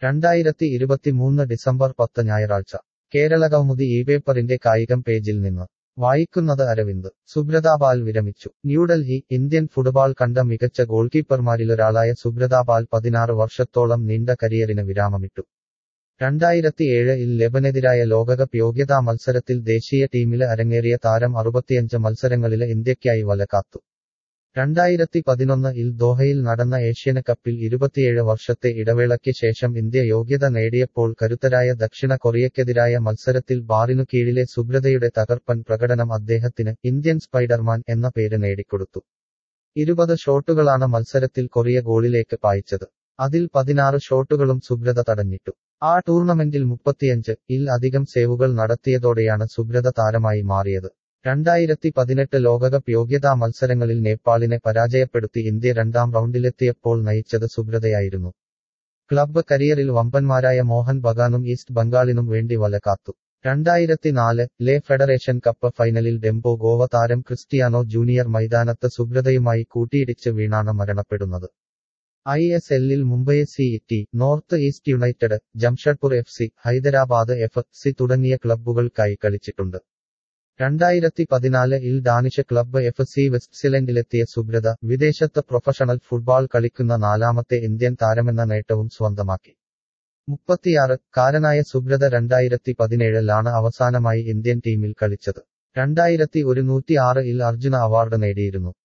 രണ്ടായിരത്തി ഇരുപത്തിമൂന്ന് ഡിസംബർ പത്ത് ഞായറാഴ്ച കേരളകൗമുദി ഈ പേപ്പറിന്റെ കായികം പേജിൽ നിന്ന് വായിക്കുന്നത് അരവിന്ദ് സുബ്രതാപാൽ വിരമിച്ചു ന്യൂഡൽഹി ഇന്ത്യൻ ഫുട്ബോൾ കണ്ട മികച്ച ഗോൾകീപ്പർമാരിലൊരാളായ സുബ്രതാപാൽ പതിനാറ് വർഷത്തോളം നീണ്ട കരിയറിന് വിരാമമിട്ടു രണ്ടായിരത്തിയേഴ് ഇൽ ലെബനെതിരായ ലോകകപ്പ് യോഗ്യതാ മത്സരത്തിൽ ദേശീയ ടീമില് അരങ്ങേറിയ താരം അറുപത്തിയഞ്ച് മത്സരങ്ങളില് ഇന്ത്യയ്ക്കായി വല കാത്തു രണ്ടായിരത്തി പതിനൊന്ന് ഇൽ ദോഹയിൽ നടന്ന ഏഷ്യന് കപ്പിൽ ഇരുപത്തിയേഴ് വർഷത്തെ ഇടവേളയ്ക്ക് ശേഷം ഇന്ത്യ യോഗ്യത നേടിയപ്പോൾ കരുത്തരായ ദക്ഷിണ കൊറിയയ്ക്കെതിരായ മത്സരത്തിൽ ബാറിനു കീഴിലെ സുബ്രതയുടെ തകർപ്പൻ പ്രകടനം അദ്ദേഹത്തിന് ഇന്ത്യൻ സ്പൈഡർമാൻ എന്ന പേര് നേടിക്കൊടുത്തു ഇരുപത് ഷോട്ടുകളാണ് മത്സരത്തിൽ കൊറിയ ഗോളിലേക്ക് പായിച്ചത് അതിൽ പതിനാറ് ഷോട്ടുകളും സുബ്രത തടഞ്ഞിട്ടു ആ ടൂർണമെന്റിൽ മുപ്പത്തിയഞ്ച് ഇൽ അധികം സേവുകൾ നടത്തിയതോടെയാണ് സുബ്രത താരമായി മാറിയത് രണ്ടായിരത്തി പതിനെട്ട് ലോകകപ്പ് യോഗ്യതാ മത്സരങ്ങളിൽ നേപ്പാളിനെ പരാജയപ്പെടുത്തി ഇന്ത്യ രണ്ടാം റൗണ്ടിലെത്തിയപ്പോൾ നയിച്ചത് സുബ്രതയായിരുന്നു ക്ലബ്ബ് കരിയറിൽ വമ്പന്മാരായ മോഹൻ ബഗാനും ഈസ്റ്റ് ബംഗാളിനും വേണ്ടി വല കാത്തു രണ്ടായിരത്തിനാല് ലെ ഫെഡറേഷൻ കപ്പ് ഫൈനലിൽ ഡെംബോ ഗോവ താരം ക്രിസ്റ്റിയാനോ ജൂനിയർ മൈതാനത്ത് സുബ്രതയുമായി കൂട്ടിയിടിച്ച് വീണാണ് മരണപ്പെടുന്നത് ഐ എസ് എല്ലിൽ Mumbai C T North East United Jamshedpur F C Hyderabad F C തുടങ്ങിയ ക്ലബ്ബുകൾക്കായി കളിച്ചിട്ടുണ്ട് രണ്ടായിരത്തി പതിനാല് ഇൽ ഡാനിഷ് ക്ലബ്ബ് എഫ് സി വെസ്റ്റ്സിലൻഡിലെത്തിയ സുബ്രത വിദേശത്ത് പ്രൊഫഷണൽ ഫുട്ബോൾ കളിക്കുന്ന നാലാമത്തെ ഇന്ത്യൻ താരമെന്ന നേട്ടവും സ്വന്തമാക്കി മുപ്പത്തിയാറ് കാരനായ സുബ്രത രണ്ടായിരത്തി പതിനേഴിലാണ് അവസാനമായി ഇന്ത്യൻ ടീമിൽ കളിച്ചത് രണ്ടായിരത്തി ഒരുന്നൂറ്റി ആറ് ഇൽ അർജുന അവാർഡ് നേടിയിരുന്നു